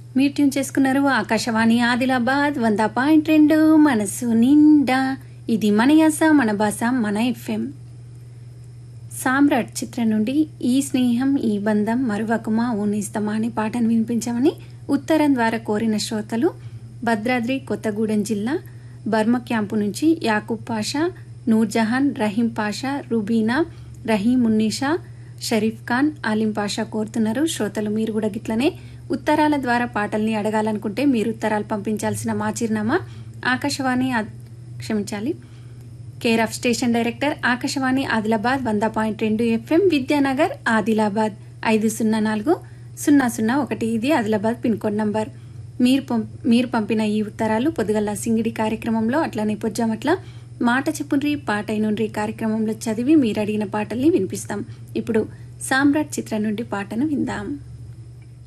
మీరు ట్యూన్ చేసుకున్నారు ఆకాశవాణి ఆదిలాబాద్ వంద పాయింట్ రెండు మనసు నిండా ఇది మన యాస మన భాష మన ఎఫ్ఎం సామ్రాట్ చిత్రం నుండి ఈ స్నేహం ఈ బంధం మరువకుమా ఊనిస్తమా అనే పాటను వినిపించమని ఉత్తరం ద్వారా కోరిన శ్రోతలు భద్రాద్రి కొత్తగూడెం జిల్లా బర్మ క్యాంపు నుంచి యాకూబ్ పాషా నూర్జహాన్ రహీం పాషా రుబీనా రహీం ఉన్నీషా షరీఫ్ ఖాన్ ఆలిం పాషా కోరుతున్నారు శ్రోతలు మీరు కూడా గిట్లనే ఉత్తరాల ద్వారా పాటల్ని అడగాలనుకుంటే మీరు ఉత్తరాలు పంపించాల్సిన మా చిరునామా ఆకాశవాణి ఆద్- క్షమించాలి care of station director Akashvani Adilabad వంద పాయింట్ రెండు ఎఫ్ఎం విద్యానగర్ ఆదిలాబాద్ ఐదు సున్నా నాలుగు సున్నా సున్నా ఒకటి ఇది ఆదిలాబాద్ పిన్ కోడ్ నంబర్ మీరు పం మీరు పంపిన ఈ ఉత్తరాలు పొద్దుగల సింగిడి కార్యక్రమంలో అట్లనే పొజ్జామట్ల మాట చెప్పుండ్రి పాట అయినుండ్రి కార్యక్రమంలో చదివి మీరు అడిగిన పాటల్ని వినిపిస్తాం ఇప్పుడు సామ్రాట్ చిత్రం నుండి పాటను విందాం